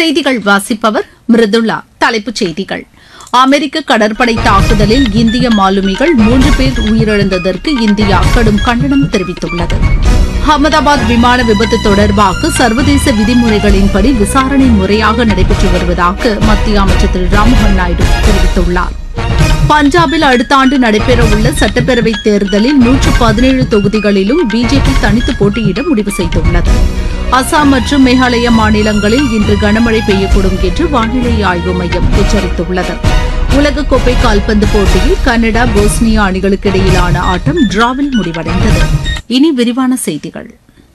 செய்திகள் வாசிப்பவர் மிருதுளா தலைப்புச் செய்திகள் அமெரிக்க கடற்படை தாக்குதலில் இந்திய மாலுமிகள் மூன்று பேர் உயிரிழந்ததற்கு இந்தியா கடும் கண்டனம் தெரிவித்துள்ளது அகமதாபாத் விமான விபத்து தொடர்பாக சர்வதேச விதிமுறைகளின்படி விசாரணை முறையாக நடைபெற்று வருவதாக மத்திய அமைச்சர் திரு ராம்மோகன் நாயுடு தெரிவித்துள்ளார் பஞ்சாபில் அடுத்த ஆண்டு நடைபெறவுள்ள சட்டப்பேரவைத் தேர்தலில் நூற்று பதினேழு தொகுதிகளிலும் பிஜேபி தனித்து போட்டியிட முடிவு செய்துள்ளது அசாம் மற்றும் மேகாலய மாநிலங்களில் இன்று கனமழை பெய்யக்கூடும் என்று வானிலை ஆய்வு மையம் எச்சரித்துள்ளது உலகக்கோப்பை கால்பந்து போட்டியில் கனடா போஸ்னியா அணிகளுக்கு இடையிலான ஆட்டம் டிராவில் முடிவடைந்தது இனி விரிவான செய்திகள்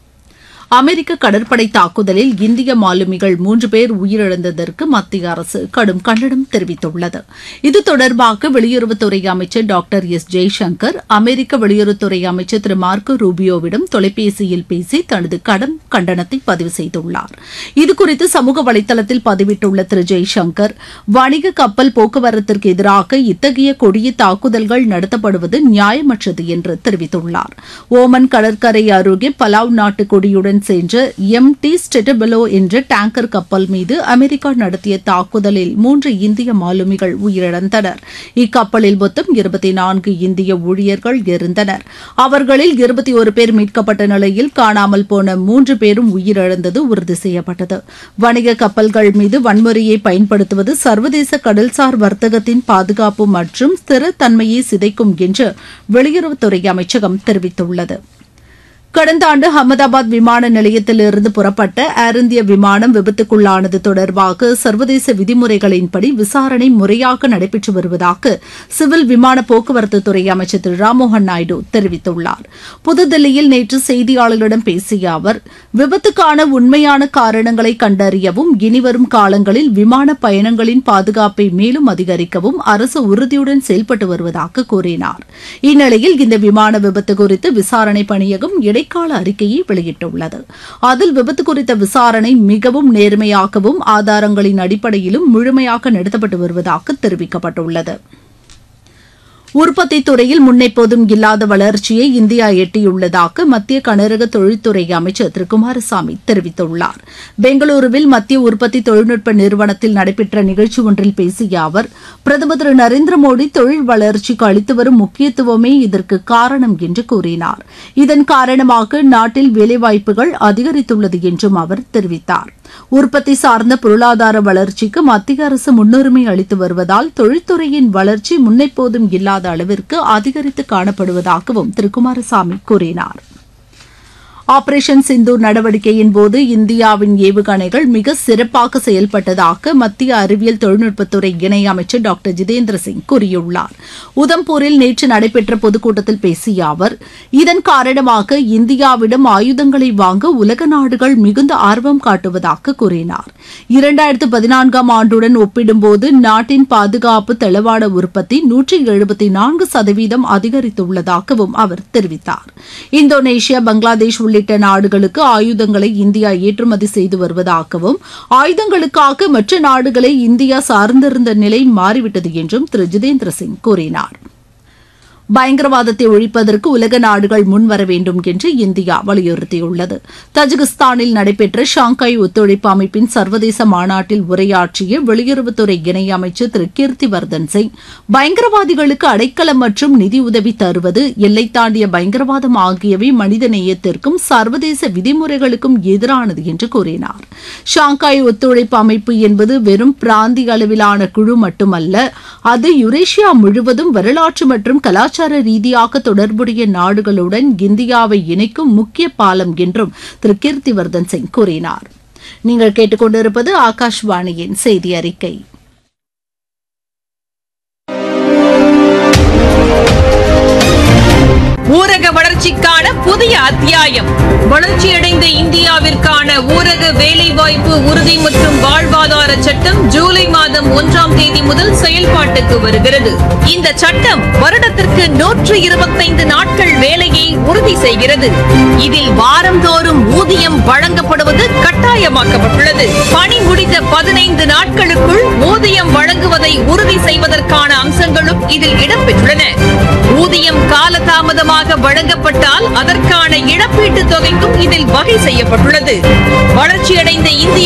அமெரிக்க கடற்படை தாக்குதலில் இந்திய மாலுமிகள் மூன்று பேர் உயிரிழந்ததற்கு மத்திய அரசு கடும் கண்டனம் தெரிவித்துள்ளது இது தொடர்பாக வெளியுறவுத்துறை அமைச்சர் டாக்டர் எஸ் ஜெய்சங்கர் அமெரிக்க வெளியுறவுத்துறை அமைச்சர் திரு மார்க்கோ ரூபியோவிடம் தொலைபேசியில் பேசி தனது கடும் கண்டனத்தை பதிவு செய்துள்ளார் இதுகுறித்து சமூக வலைதளத்தில் பதிவிட்டுள்ள திரு ஜெய்சங்கர் வணிக கப்பல் போக்குவரத்திற்கு எதிராக இத்தகைய கொடிய தாக்குதல்கள் நடத்தப்படுவது நியாயமற்றது என்று தெரிவித்துள்ளார் ஓமன் கடற்கரை அருகே பலாவ் நாட்டு கொடியுடன் சென்ற எம் டி ஸ்டெட்டபெலோ என்ற டேங்கர் கப்பல் மீது அமெரிக்கா நடத்திய தாக்குதலில் மூன்று இந்திய மாலுமிகள் உயிரிழந்தனர் இக்கப்பலில் மொத்தம் இருபத்தி நான்கு இந்திய ஊழியர்கள் இருந்தனர் அவர்களில் இருபத்தி ஒரு பேர் மீட்கப்பட்ட நிலையில் காணாமல் போன மூன்று பேரும் உயிரிழந்தது உறுதி செய்யப்பட்டது வணிக கப்பல்கள் மீது வன்முறையை பயன்படுத்துவது சர்வதேச கடல்சார் வர்த்தகத்தின் பாதுகாப்பு மற்றும் ஸ்திரத்தன்மையை சிதைக்கும் என்று வெளியுறவுத்துறை அமைச்சகம் தெரிவித்துள்ளது கடந்த ஆண்டு அகமதாபாத் விமான நிலையத்திலிருந்து புறப்பட்ட ஏர் இந்திய விமானம் விபத்துக்குள்ளானது தொடர்பாக சர்வதேச விதிமுறைகளின்படி விசாரணை முறையாக நடைபெற்று வருவதாக சிவில் விமான போக்குவரத்து துறை அமைச்சர் திரு ராம்மோகன் நாயுடு தெரிவித்துள்ளார் புதுதில்லியில் நேற்று செய்தியாளர்களிடம் பேசிய அவர் விபத்துக்கான உண்மையான காரணங்களை கண்டறியவும் இனிவரும் காலங்களில் விமான பயணங்களின் பாதுகாப்பை மேலும் அதிகரிக்கவும் அரசு உறுதியுடன் செயல்பட்டு வருவதாக கூறினார் இந்நிலையில் இந்த விமான விபத்து குறித்து விசாரணை பணியகம் இடைக்கால அறிக்கையை வெளியிட்டுள்ளது அதில் விபத்து குறித்த விசாரணை மிகவும் நேர்மையாகவும் ஆதாரங்களின் அடிப்படையிலும் முழுமையாக நடத்தப்பட்டு வருவதாக தெரிவிக்கப்பட்டுள்ளது உற்பத்தி துறையில் முன்னெப்போதும் இல்லாத வளர்ச்சியை இந்தியா எட்டியுள்ளதாக மத்திய கனரக தொழில்துறை அமைச்சர் திரு குமாரசாமி தெரிவித்துள்ளார் பெங்களூருவில் மத்திய உற்பத்தி தொழில்நுட்ப நிறுவனத்தில் நடைபெற்ற நிகழ்ச்சி ஒன்றில் பேசிய அவர் பிரதமர் திரு நரேந்திர மோடி தொழில் வளர்ச்சிக்கு அளித்து வரும் முக்கியத்துவமே இதற்கு காரணம் என்று கூறினார் இதன் காரணமாக நாட்டில் வேலைவாய்ப்புகள் அதிகரித்துள்ளது என்றும் அவர் தெரிவித்தார் உற்பத்தி சார்ந்த பொருளாதார வளர்ச்சிக்கு மத்திய அரசு முன்னுரிமை அளித்து வருவதால் தொழில்துறையின் வளர்ச்சி முன்னெப்போதும் இல்லாத அளவிற்கு அதிகரித்து காணப்படுவதாகவும் திரு குமாரசாமி கூறினார் ஆபரேஷன் சிந்தூர் நடவடிக்கையின் போது இந்தியாவின் ஏவுகணைகள் மிக சிறப்பாக செயல்பட்டதாக மத்திய அறிவியல் தொழில்நுட்பத்துறை இணையமைச்சர் டாக்டர் ஜிதேந்திர சிங் கூறியுள்ளார் உதம்பூரில் நேற்று நடைபெற்ற பொதுக்கூட்டத்தில் பேசிய அவர் இதன் காரணமாக இந்தியாவிடம் ஆயுதங்களை வாங்க உலக நாடுகள் மிகுந்த ஆர்வம் காட்டுவதாக கூறினார் இரண்டாயிரத்து பதினான்காம் ஆண்டுடன் ஒப்பிடும்போது நாட்டின் பாதுகாப்பு தளவாட உற்பத்தி நூற்றி எழுபத்தி நான்கு சதவீதம் அதிகரித்துள்ளதாகவும் அவர் தெரிவித்தார் இந்தோனேஷியா பங்களாதேஷ் உள்ளிட்ட நாடுகளுக்கு ஆயுதங்களை இந்தியா ஏற்றுமதி செய்து வருவதாகவும் ஆயுதங்களுக்காக மற்ற நாடுகளை இந்தியா சார்ந்திருந்த நிலை மாறிவிட்டது என்றும் திரு ஜிதேந்திர சிங் கூறினார் பயங்கரவாதத்தை ஒழிப்பதற்கு உலக நாடுகள் முன்வர வேண்டும் என்று இந்தியா வலியுறுத்தியுள்ளது தஜிகிஸ்தானில் நடைபெற்ற ஷாங்காய் ஒத்துழைப்பு அமைப்பின் சர்வதேச மாநாட்டில் உரையாற்றிய வெளியுறவுத்துறை இணையமைச்சர் திரு கீர்த்திவர்தன் சிங் பயங்கரவாதிகளுக்கு அடைக்கலம் மற்றும் நிதியுதவி தருவது எல்லை தாண்டிய பயங்கரவாதம் ஆகியவை மனித நேயத்திற்கும் சர்வதேச விதிமுறைகளுக்கும் எதிரானது என்று கூறினார் ஷாங்காய் ஒத்துழைப்பு அமைப்பு என்பது வெறும் பிராந்திய அளவிலான குழு மட்டுமல்ல அது யுரேஷியா முழுவதும் வரலாற்று மற்றும் கலாச்சார கலாச்சார ரீதியாக தொடர்புடைய நாடுகளுடன் இந்தியாவை இணைக்கும் முக்கிய பாலம் என்றும் திரு கீர்த்திவர்தன் சிங் கூறினார் நீங்கள் கேட்டுக்கொண்டிருப்பது ஆகாஷ்வாணியின் செய்தி அறிக்கை ஊரக வளர்ச்சிக்கான புதிய அத்தியாயம் வளர்ச்சியடைந்த இந்தியாவிற்கான ஊரக வேலைவாய்ப்பு உறுதி மற்றும் வாழ்வாதார சட்டம் ஜூலை மாதம் ஒன்றாம் தேதி முதல் செயல்பாட்டுக்கு வருகிறது இந்த சட்டம் வருடத்திற்கு நூற்று இருபத்தைந்து நாட்கள் வேலையை உறுதி செய்கிறது இதில் வாரந்தோறும் ஊதியம் வழங்கப்படுவது கட்டாயமாக்கப்பட்டுள்ளது பணி முடிந்த பதினைந்து நாட்களுக்குள் ஊதியம் வழங்குவதை உறுதி செய்வதற்கான அம்சங்களும் இதில் இடம்பெற்றுள்ளன ஊதியம் காலதாமதமாக வழங்கப்பட்டால் அதற்கான இழப்பீட்டுத் தொகைக்கும் இதில் வகை செய்யப்பட்டுள்ளது வளர்ச்சியடைந்த இந்திய